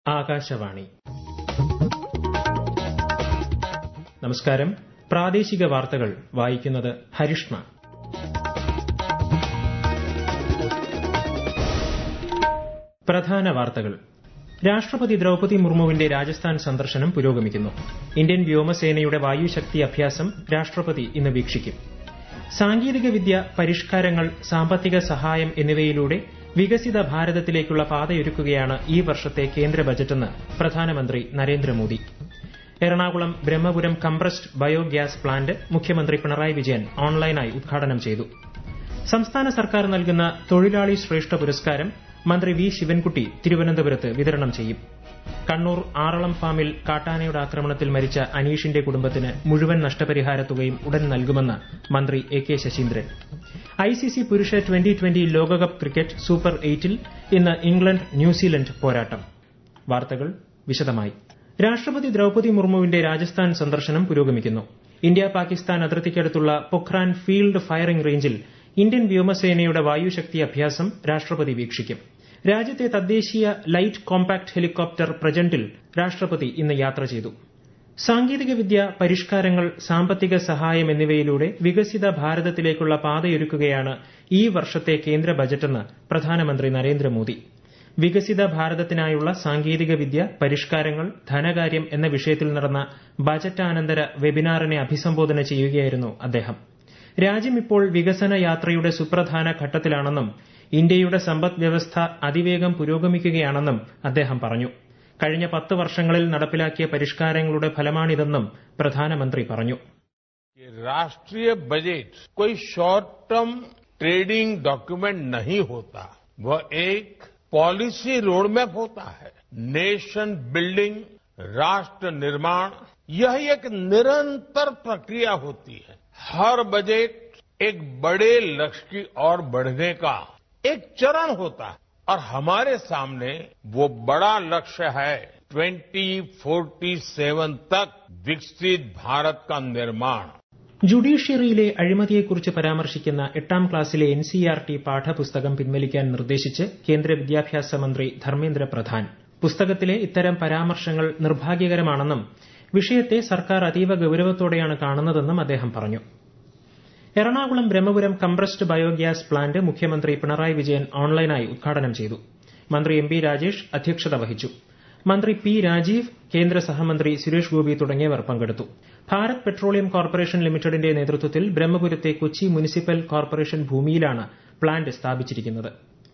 ആകാശവാണി നമസ്കാരം പ്രാദേശിക വാർത്തകൾ വായിക്കുന്നത് ഹരിഷ്ണ പ്രധാന വാർത്തകൾ രാഷ്ട്രപതി ദ്രൌപതി മുർമുവിന്റെ രാജസ്ഥാൻ സന്ദർശനം പുരോഗമിക്കുന്നു ഇന്ത്യൻ വ്യോമസേനയുടെ വായുശക്തി അഭ്യാസം രാഷ്ട്രപതി ഇന്ന് വീക്ഷിക്കും സാങ്കേതിക വിദ്യ പരിഷ്കാരങ്ങൾ സാമ്പത്തിക സഹായം എന്നിവയിലൂടെ വികസിത ഭാരതത്തിലേക്കുള്ള പാതയൊരുക്കുകയാണ് ഈ വർഷത്തെ കേന്ദ്ര ബജറ്റെന്ന് പ്രധാനമന്ത്രി Narendra Modi Ernakulam Brahmapuram compressed biogas plant മുഖ്യമന്ത്രി പിണറായി വിജയൻ ഓൺലൈനായി ഉദ്ഘാടനം ചെയ്തു സംസ്ഥാന സർക്കാർ നൽകുന്ന തൊഴിലാളി ശ്രേഷ്ഠ പുരസ്കാരം മന്ത്രി വി ശിവൻകുട്ടി തിരുവനന്തപുരത്ത് വിതരണം ചെയ്യും കണ്ണൂർ ആറളം ഫാമിൽ കാട്ടാനയുടെ ആക്രമണത്തിൽ മരിച്ച അനീഷിന്റെ കുടുംബത്തിന് മുഴുവൻ നഷ്ടപരിഹാര തുകയും ഉടൻ നൽകുമെന്ന് മന്ത്രി എ കെ ശശീന്ദ്രൻ ഐസിസി പുരുഷ ട്വന്റി ട്വന്റി ലോകകപ്പ് ക്രിക്കറ്റ് സൂപ്പർ എയ്റ്റിൽ ഇന്ന് ഇംഗ്ലണ്ട് ന്യൂസിലൻഡ് പോരാട്ടം വാർത്തകൾ വിശദമായി രാഷ്ട്രപതി ദ്രൌപതി മുർമുവിന്റെ രാജസ്ഥാൻ സന്ദർശനം പുരോഗമിക്കുന്നു ഇന്ത്യ പാകിസ്ഥാൻ അതിർത്തിക്കടുത്തുള്ള പൊഖ്രാൻ ഫീൽഡ് ഫയറിംഗ് റേഞ്ചിൽ ഇന്ത്യൻ വ്യോമസേനയുടെ വായുശക്തി അഭ്യാസം രാഷ്ട്രപതി വീക്ഷിക്കും രാജ്യത്തെ തദ്ദേശീയ ലൈറ്റ് കോമ്പാക്ട് ഹെലികോപ്റ്റർ പ്രജന്റിൽ രാഷ്ട്രപതി ഇന്ന് യാത്ര ചെയ്തു സാങ്കേതികവിദ്യ പരിഷ്കാരങ്ങൾ സാമ്പത്തിക സഹായം എന്നിവയിലൂടെ വികസിത ഭാരതത്തിലേക്കുള്ള പാതയൊരുക്കുകയാണ് ഈ വർഷത്തെ കേന്ദ്ര ബജറ്റെന്ന് പ്രധാനമന്ത്രി നരേന്ദ്രമോദി വികസിത ഭാരതത്തിനായുള്ള സാങ്കേതികവിദ്യ പരിഷ്കാരങ്ങൾ ധനകാര്യം എന്ന വിഷയത്തിൽ നടന്ന ബജറ്റാനന്തര വെബിനാറിനെ അഭിസംബോധന ചെയ്യുകയായിരുന്നു അദ്ദേഹം രാജ്യം ഇപ്പോൾ വികസന യാത്രയുടെ സുപ്രധാന ഘട്ടത്തിലാണെന്നും ഇന്ത്യയുടെ സമ്പദ് വ്യവസ്ഥ അതിവേഗം പുരോഗമിക്കുകയാണെന്നും അദ്ദേഹം പറഞ്ഞു കഴിഞ്ഞ പത്ത് വർഷങ്ങളിൽ നടപ്പിലാക്കിയ പരിഷ്കാരങ്ങളുടെ ഫലമാണിതെന്നും പ്രധാനമന്ത്രി പറഞ്ഞു राष्ट्रीय बजट कोई शॉर्ट टर्म ट्रेडिंग डॉक्यूमेंट नहीं होता वह एक पॉलिसी रोडमैप होता है नेशन बिल्डिंग राष्ट्र निर्माण यह एक निरंतर प्रक्रिया होती है हर बजट एक बड़े लक्ष्य की ओर बढ़ने का एक चरण होता है और हमारे सामने वो बड़ा लक्ष्य है 2047 तक विकसित भारत का निर्माण ജുഡീഷ്യറിയിലെ അഴിമതിയെക്കുറിച്ച് പരാമർശിക്കുന്ന എട്ടാം ക്ലാസ്സിലെ എൻ സി ആർ ടി പാഠപുസ്തകം പിൻവലിക്കാൻ നിർദ്ദേശിച്ച് കേന്ദ്ര വിദ്യാഭ്യാസ മന്ത്രി ധർമ്മേന്ദ്ര പ്രധാൻ പുസ്തകത്തിലെ ഇത്തരം പരാമർശങ്ങൾ നിർഭാഗ്യകരമാണെന്നും വിഷയത്തെ സർക്കാർ അതീവ ഗൌരവത്തോടെയാണ് കാണുന്നതെന്നും അദ്ദേഹം പറഞ്ഞു Ernakulam Brahmapuram compressed biogas plant മുഖ്യമന്ത്രി പിണറായി വിജയൻ ഓൺലൈനായി ഉദ്ഘാടനം ചെയ്തു മന്ത്രി എം പി രാജേഷ് അധ്യക്ഷത വഹിച്ചു മന്ത്രി പി രാജീവ് കേന്ദ്ര സഹമന്ത്രി സുരേഷ് ഗോപി തുടങ്ങിയവർ പങ്കെടുത്തു ഭാരത് പെട്രോളിയം കോർപ്പറേഷൻ ലിമിറ്റഡിന്റെ നേതൃത്വത്തിൽ ബ്രഹ്മപുരത്തെ കൊച്ചി മുനിസിപ്പൽ കോർപ്പറേഷൻ ഭൂമിയിലാണ് പ്ലാന്റ് സ്ഥാപിച്ചിരിക്കുന്നത്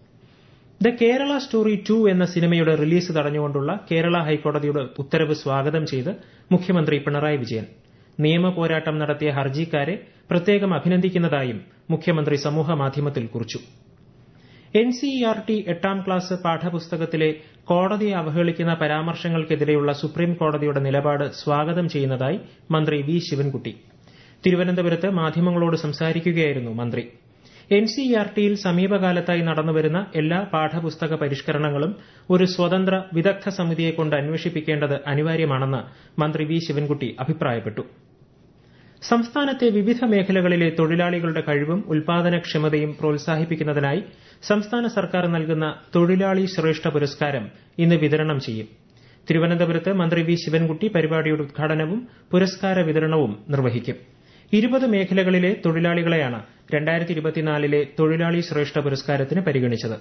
ദ കേരള സ്റ്റോറി ടു എന്ന സിനിമയുടെ റിലീസ് തടഞ്ഞുകൊണ്ടുള്ള കേരള ഹൈക്കോടതിയുടെ ഉത്തരവ് സ്വാഗതം ചെയ്ത് മുഖ്യമന്ത്രി പിണറായി വിജയൻ നിയമ പോരാട്ടം നടത്തിയ ഹർജിക്കാരെ പ്രത്യേകം അഭിനന്ദിക്കുന്നതായും മുഖ്യമന്ത്രി സമൂഹമാധ്യമത്തിൽ കുറിച്ചു N C E R T എട്ടാം ക്ലാസ് പാഠപുസ്തകത്തിലെ കോടതിയെ അവഹേളിക്കുന്ന പരാമർശങ്ങൾക്കെതിരെയുള്ള സുപ്രീം കോടതിയുടെ നിലപാട് സ്വാഗതം ചെയ്യുന്നതായി മന്ത്രി വി ശിവൻകുട്ടി തിരുവനന്തപുരത്ത് മാധ്യമങ്ങളോട് സംസാരിക്കുകയായിരുന്നു മന്ത്രി എൻ സി ഇ ആർ ടിയിൽ സമീപകാലത്തായി നടന്നുവരുന്ന എല്ലാ പാഠപുസ്തക പരിഷ്കരണങ്ങളും ഒരു സ്വതന്ത്ര വിദഗ്ധ സമിതിയെക്കൊണ്ട് അന്വേഷിപ്പിക്കേണ്ടത് അനിവാര്യമാണെന്ന് മന്ത്രി വി ശിവൻകുട്ടി അഭിപ്രായപ്പെട്ടു സംസ്ഥാനത്തെ വിവിധ മേഖലകളിലെ തൊഴിലാളികളുടെ കഴിവും ഉൽപാദനക്ഷമതയും പ്രോത്സാഹിപ്പിക്കുന്നതിനായി സംസ്ഥാന സർക്കാർ നൽകുന്ന തൊഴിലാളി ശ്രേഷ്ഠ പുരസ്കാരം ഇന്ന് വിതരണം ചെയ്യും തിരുവനന്തപുരത്ത് മന്ത്രി വി ശിവൻകുട്ടി പരിപാടിയുടെ ഉദ്ഘാടനവും പുരസ്കാര വിതരണവും നിർവഹിക്കും ഇരുപത് മേഖലകളിലെ തൊഴിലാളികളെയാണ് രണ്ടായിരത്തി ഇരുപത്തിനാലിലെ തൊഴിലാളി ശ്രേഷ്ഠ പുരസ്കാരത്തിന് പരിഗണിച്ചത്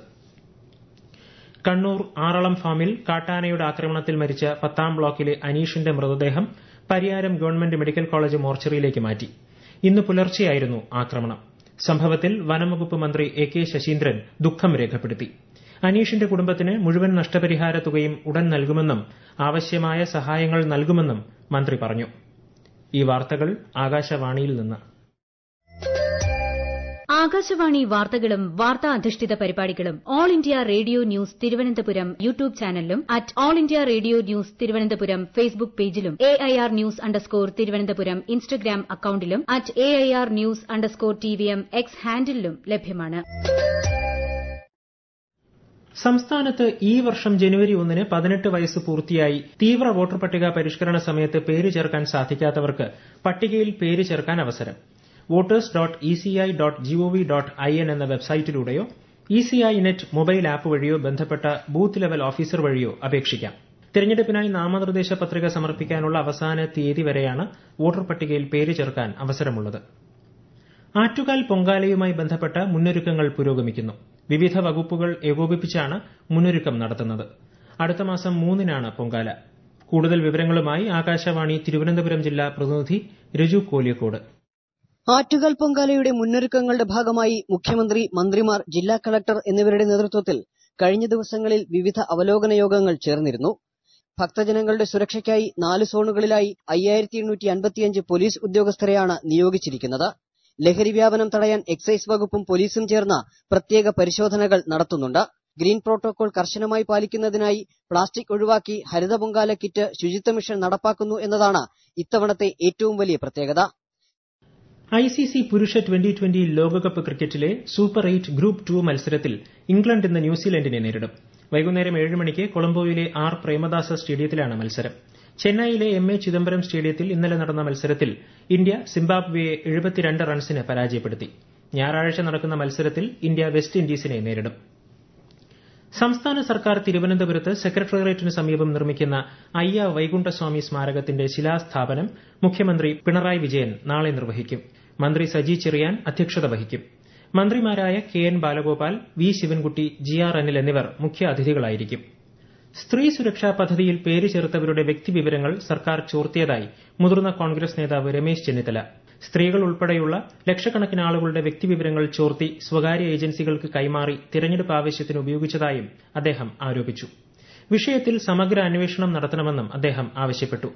കണ്ണൂർ ആറളം ഫാമിൽ കാട്ടാനയുടെ ആക്രമണത്തിൽ മരിച്ച പത്താം ബ്ലോക്കിലെ അനീഷിന്റെ മൃതദേഹം പരിയാരം ഗവൺമെന്റ് മെഡിക്കൽ കോളേജ് മോർച്ചറിയിലേക്ക് മാറ്റി ഇന്ന് പുലർച്ചെയായിരുന്നു ആക്രമണം സംഭവത്തിൽ വനംവകുപ്പ് മന്ത്രി എ കെ ശശീന്ദ്രൻ ദുഃഖം രേഖപ്പെടുത്തി അനീഷിന്റെ കുടുംബത്തിന് മുഴുവൻ നഷ്ടപരിഹാര തുകയും ഉടൻ നൽകുമെന്നും ആവശ്യമായ സഹായങ്ങൾ നൽകുമെന്നും മന്ത്രി പറഞ്ഞു ഈ വാർത്തകൾ ആകാശവാണിയിൽ നിന്ന് ആകാശവാണി വാർത്തകളും വാർത്താ അധിഷ്ഠിത പരിപാടികളും all India radio news Thiruvananthapuram YouTube ചാനലിലും at all India radio news Thiruvananthapuram Facebook പേജിലും A I R news underscore Thiruvananthapuram Instagram അക്കൌണ്ടിലും at A I R news underscore T V M X ഹാൻഡിലും ലഭ്യമാണ് സംസ്ഥാനത്ത് ഈ വർഷം ജനുവരി ഒന്നിന് പതിനെട്ട് വയസ്സ് പൂർത്തിയായി തീവ്ര വോട്ടർ പട്ടിക പരിഷ്കരണ സമയത്ത് പേര് ചേർക്കാൻ സാധിക്കാത്തവർക്ക് പട്ടികയിൽ പേര് ചേർക്കാൻ അവസരം voters dot ECI dot GOV dot I N എന്ന വെബ്സൈറ്റിലൂടെയോ ഇസിഐ നെറ്റ് മൊബൈൽ ആപ്പ് വഴിയോ ബന്ധപ്പെട്ട ബൂത്ത് ലെവൽ ഓഫീസർ വഴിയോ അപേക്ഷിക്കാം തിരഞ്ഞെടുപ്പിനായി നാമനിർദ്ദേശ പത്രിക സമർപ്പിക്കാനുള്ള അവസാന തീയതി വരെയാണ് വോട്ടർ പട്ടികയിൽ പേര് ചേർക്കാൻ അവസരമുള്ളത് ആറ്റുകാൽ പൊങ്കാലയുമായി ബന്ധപ്പെട്ട മുന്നൊരുക്കങ്ങൾ പുരോഗമിക്കുന്നു വിവിധ വകുപ്പുകൾ ഏകോപിപ്പിച്ചാണ് മുന്നൊരുക്കം നടത്തുന്നത് അടുത്ത മാസം മൂന്നിനാണ് പൊങ്കാല കൂടുതൽ വിവരങ്ങളുമായി ആകാശവാണി തിരുവനന്തപുരം ജില്ലാ പ്രതിനിധി രജു കോലിയക്കോട് ആറ്റുകാൽ പൊങ്കാലയുടെ മുന്നൊരുക്കങ്ങളുടെ ഭാഗമായി മുഖ്യമന്ത്രി മന്ത്രിമാർ ജില്ലാ കളക്ടർ എന്നിവരുടെ നേതൃത്വത്തിൽ കഴിഞ്ഞ ദിവസങ്ങളിൽ വിവിധ അവലോകന യോഗങ്ങൾ ചേർന്നിരുന്നു ഭക്തജനങ്ങളുടെ സുരക്ഷയ്ക്കായി നാല് സോണുകളിലായി അയ്യായിരത്തി എണ്ണൂറ്റി അൻപത്തിയഞ്ച് പോലീസ് ഉദ്യോഗസ്ഥരെയാണ് നിയോഗിച്ചിരിക്കുന്നത് ലഹരി വ്യാപനം തടയാൻ എക്സൈസ് വകുപ്പും പോലീസും ചേർന്ന് പ്രത്യേക പരിശോധനകൾ നടത്തുന്നുണ്ട് ഗ്രീൻ പ്രോട്ടോകോൾ കർശനമായി പാലിക്കുന്നതിനായി പ്ലാസ്റ്റിക് ഒഴിവാക്കി ഹരിത പൊങ്കാല കിറ്റ് ശുചിത്വ മിഷൻ നടപ്പാക്കുന്നു എന്നതാണ് ഇത്തവണത്തെ ഏറ്റവും വലിയ പ്രത്യേകത ഐസിസി പുരുഷ ട്വന്റി ട്വന്റി ലോകകപ്പ് ക്രിക്കറ്റിലെ സൂപ്പർ എയ്റ്റ് ഗ്രൂപ്പ് ടു മത്സരത്തിൽ ഇംഗ്ലണ്ട് ഇന്ന് ന്യൂസിലൻഡിനെ നേരിടും വൈകുന്നേരം ഏഴ് മണിക്ക് കൊളംബോയിലെ ആർ പ്രേമദാസ സ്റ്റേഡിയത്തിലാണ് മത്സരം ചെന്നൈയിലെ എം എ ചിദംബരം സ്റ്റേഡിയത്തിൽ ഇന്നലെ നടന്ന മത്സരത്തിൽ ഇന്ത്യ സിംബാബ്വെയെ എഴുപത്തിരണ്ട് റൺസിന് പരാജയപ്പെടുത്തി ഞായറാഴ്ച നടക്കുന്ന മത്സരത്തിൽ ഇന്ത്യ വെസ്റ്റ് ഇൻഡീസിനെ നേരിടും സംസ്ഥാന സർക്കാർ തിരുവനന്തപുരത്ത് സെക്രട്ടേറിയറ്റിന് സമീപം നിർമ്മിക്കുന്ന അയ്യ വൈകുണ്ഠസ്വാമി സ്മാരകത്തിന്റെ ശിലാസ്ഥാപനം മുഖ്യമന്ത്രി പിണറായി വിജയൻ നാളെ നിർവഹിക്കും മന്ത്രി സജി ചെറിയാൻ അധ്യക്ഷത വഹിക്കും മന്ത്രിമാരായ K N Balagopal V Sivankutty G R Anil എന്നിവർ മുഖ്യ അതിഥികളായിരിക്കും സ്ത്രീ സുരക്ഷാ പദ്ധതിയിൽ പേര് ചേർത്തവരുടെ വ്യക്തിവിവരങ്ങൾ സർക്കാർ ചോർത്തിയതായി മുതിർന്ന കോൺഗ്രസ് നേതാവ് രമേശ് ചെന്നിത്തല സ്ത്രീകൾ ഉൾപ്പെടെയുള്ള ലക്ഷക്കണക്കിന് ആളുകളുടെ വ്യക്തിവിവരങ്ങൾ ചോർത്തി സ്വകാര്യ ഏജൻസികൾക്ക് കൈമാറി തിരഞ്ഞെടുപ്പ് ആവശ്യത്തിന് ഉപയോഗിച്ചതായും അദ്ദേഹം ആരോപിച്ചു വിഷയത്തിൽ സമഗ്ര അന്വേഷണം നടത്തണമെന്നും അദ്ദേഹം ആവശ്യപ്പെട്ടു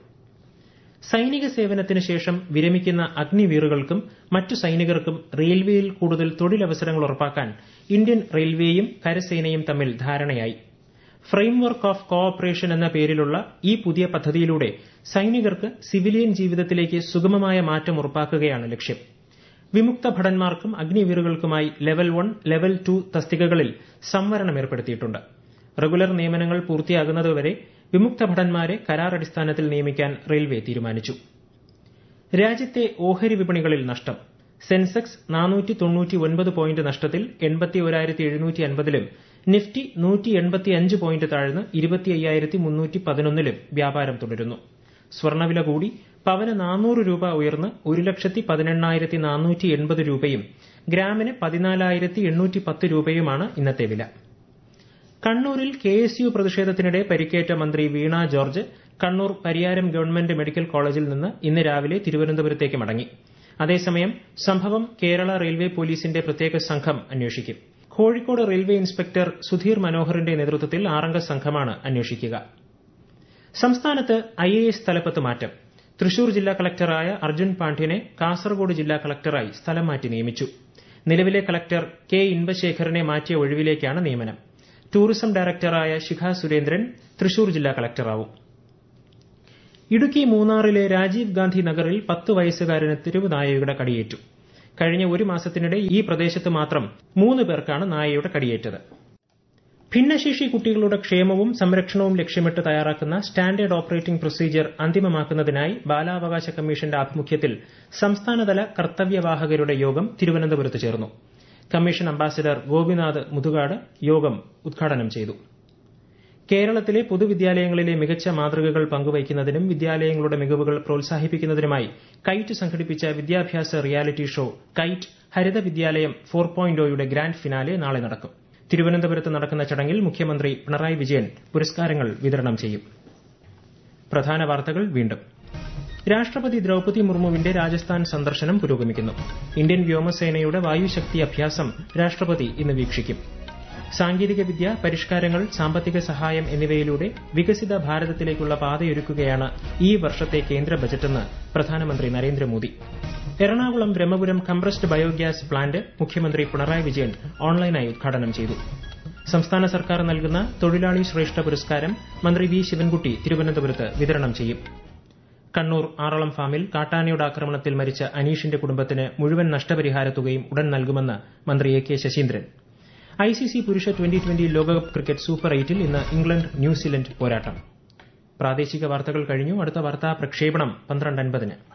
സൈനിക സേവനത്തിന് ശേഷം വിരമിക്കുന്ന അഗ്നിവീറുകൾക്കും മറ്റു സൈനികർക്കും റെയിൽവേയിൽ കൂടുതൽ തൊഴിലവസരങ്ങൾ ഉറപ്പാക്കാൻ ഇന്ത്യൻ റെയിൽവേയും കരസേനയും തമ്മിൽ ധാരണയായി ഫ്രെയിംവർക്ക് ഓഫ് കോഓപ്പറേഷൻ എന്ന പേരിലുള്ള ഈ പുതിയ പദ്ധതിയിലൂടെ സൈനികർക്ക് സിവിലിയൻ ജീവിതത്തിലേക്ക് സുഗമമായ മാറ്റം ഉറപ്പാക്കുകയാണ് ലക്ഷ്യം വിമുക്ത ഭടന്മാർക്കും അഗ്നിവീറുകൾക്കുമായി ലെവൽ വൺ ലെവൽ ടു തസ്തികകളിൽ സംവരണം ഏർപ്പെടുത്തിയിട്ടുണ്ട് റെഗുലർ നിയമനങ്ങൾ പൂർത്തിയാകുന്നതുവരെ വിമുക്ത ഭടന്മാരെ കരാർ അടിസ്ഥാനത്തിൽ നിയമിക്കാൻ റെയിൽവേ തീരുമാനിച്ചു രാജ്യത്തെ ഓഹരി വിപണികളിൽ നഷ്ടം സെൻസെക്സ് നാനൂറ്റി തൊണ്ണൂറ്റി ഒൻപത് പോയിന്റ് നഷ്ടത്തിൽ എൺപത്തി ഒരായിരത്തി എഴുന്നൂറ്റി അൻപതിലും നിഫ്റ്റി നൂറ്റി എൺപത്തിയഞ്ച് പോയിന്റ് താഴ്ന്ന് ഇരുപത്തി അയ്യായിരത്തി മുന്നൂറ്റി പതിനൊന്നിലും വ്യാപാരം തുടരുന്നു സ്വർണ്ണവില കൂടി പവന് നാനൂറ് രൂപ ഉയർന്ന് ഒരു ലക്ഷത്തി പതിനെണ്ണായിരത്തി നാനൂറ്റി എൺപത് രൂപയും ഗ്രാമിന് പതിനാലായിരത്തി എണ്ണൂറ്റി പത്ത് രൂപയുമാണ് ഇന്നത്തെ വില കണ്ണൂരിൽ കെ എസ് യു പ്രതിഷേധത്തിനിടെ പരിക്കേറ്റ മന്ത്രി Veena George Kannur Pariyaram government medical കോളേജിൽ നിന്ന് ഇന്ന് രാവിലെ തിരുവനന്തപുരത്തേക്ക് മടങ്ങി അതേസമയം സംഭവം കേരള റെയിൽവേ പോലീസിന്റെ പ്രത്യേക സംഘം അന്വേഷിക്കും കോഴിക്കോട് റെയിൽവേ ഇൻസ്പെക്ടർ സുധീർ മനോഹറിന്റെ നേതൃത്വത്തിൽ ആറംഗ സംഘമാണ് അന്വേഷിക്കുക സംസ്ഥാനത്ത് ഐ എ എസ് തലപ്പത്ത് മാറ്റം തൃശൂർ ജില്ലാ കളക്ടറായ അർജുൻ പാണ്ഡ്യനെ കാസർഗോഡ് ജില്ലാ കളക്ടറായി സ്ഥലം മാറ്റി നിയമിച്ചു നിലവിലെ കളക്ടർ കെ ഇൻബശേഖരനെ മാറ്റിയ ഒഴിവിലേക്കാണ് നിയമനം ടൂറിസം ഡയറക്ടറായ ശിഖ സുരേന്ദ്രൻ തൃശൂർ ജില്ലാ കളക്ടറാവും ഇടുക്കി മൂന്നാറിലെ രാജീവ് ഗാന്ധി നഗറിൽ പത്ത് വയസ്സുകാരന് തെരുവ് നായയുടെ കടിയേറ്റു കഴിഞ്ഞ ഒരു മാസത്തിനിടെ ഈ പ്രദേശത്ത് മാത്രം മൂന്ന് പേർക്കാണ് നായയുടെ കടിയേറ്റത് ഭിന്നശേഷി കുട്ടികളുടെ ക്ഷേമവും സംരക്ഷണവും ലക്ഷ്യമിട്ട് തയ്യാറാക്കുന്ന സ്റ്റാൻഡേർഡ് ഓപ്പറേറ്റിംഗ് പ്രൊസീജിയർ അന്തിമമാക്കുന്നതിനായി ബാലാവകാശ കമ്മീഷന്റെ ആഭിമുഖ്യത്തിൽ സംസ്ഥാനതല കർത്തവ്യവാഹകരുടെ യോഗം തിരുവനന്തപുരത്ത് ചേർന്നു കമ്മീഷൻ അംബാസിഡർ ഗോപിനാഥ് മുതുകാട് യോഗം ഉദ്ഘാടനം ചെയ്തു കേരളത്തിലെ പൊതുവിദ്യാലയങ്ങളിലെ മികച്ച മാതൃകകൾ പങ്കുവയ്ക്കുന്നതിനും വിദ്യാലയങ്ങളുടെ മികവുകൾ പ്രോത്സാഹിപ്പിക്കുന്നതിനുമായി കൈറ്റ് സംഘടിപ്പിച്ച വിദ്യാഭ്യാസ റിയാലിറ്റി ഷോ കൈറ്റ് ഹരിത വിദ്യാലയം ഫോർ പോയിന്റോയുടെ ഗ്രാൻഡ് ഫിനാലെ നാളെ നടക്കും തിരുവനന്തപുരത്ത് നടക്കുന്ന ചടങ്ങിൽ മുഖ്യമന്ത്രി പിണറായി വിജയൻ പുരസ്കാരങ്ങൾ വിതരണം ചെയ്യും പ്രധാന വാർത്തകൾ വീണ്ടും രാഷ്ട്രപതി ദ്രൌപതി മുർമുവിന്റെ രാജസ്ഥാൻ സന്ദർശനം പുരോഗമിക്കുന്നു ഇന്ത്യൻ വ്യോമസേനയുടെ വായുശക്തി അഭ്യാസം രാഷ്ട്രപതി ഇന്ന് വീക്ഷിക്കും സാങ്കേതികവിദ്യ പരിഷ്കാരങ്ങൾ സാമ്പത്തിക സഹായം എന്നിവയിലൂടെ വികസിത ഭാരതത്തിലേക്കുള്ള പാതയൊരുക്കുകയാണ് ഈ വർഷത്തെ കേന്ദ്ര ബജറ്റെന്ന് പ്രധാനമന്ത്രി Narendra Modi Ernakulam Brahmapuram compressed biogas plant മുഖ്യമന്ത്രി പിണറായി വിജയൻ ഓൺലൈനായി ഉദ്ഘാടനം ചെയ്തു സംസ്ഥാന സർക്കാർ നൽകുന്ന തൊഴിലാളി ശ്രേഷ്ഠ പുരസ്കാരം മന്ത്രി വി ശിവൻകുട്ടി തിരുവനന്തപുരത്ത് വിതരണം ചെയ്യും കണ്ണൂർ ആറളം ഫാമിൽ കാട്ടാനയുടെ ആക്രമണത്തിൽ മരിച്ച അനീഷിന്റെ കുടുംബത്തിന് മുഴുവൻ നഷ്ടപരിഹാര തുകയും ഉടൻ നൽകുമെന്ന് മന്ത്രി എ കെ ശശീന്ദ്രൻ ഐസിസി പുരുഷ ട്വന്റി ട്വന്റി ലോകകപ്പ് ക്രിക്കറ്റ് സൂപ്പർ എയ്റ്റിൽ ഇന്ന് ഇംഗ്ലണ്ട് ന്യൂസിലൻഡ് പോരാട്ടം പ്രാദേശിക വാർത്തകൾ കഴിഞ്ഞു അടുത്ത വാർത്താ പ്രക്ഷേപണം പന്ത്രണ്ട് അൻപതിന്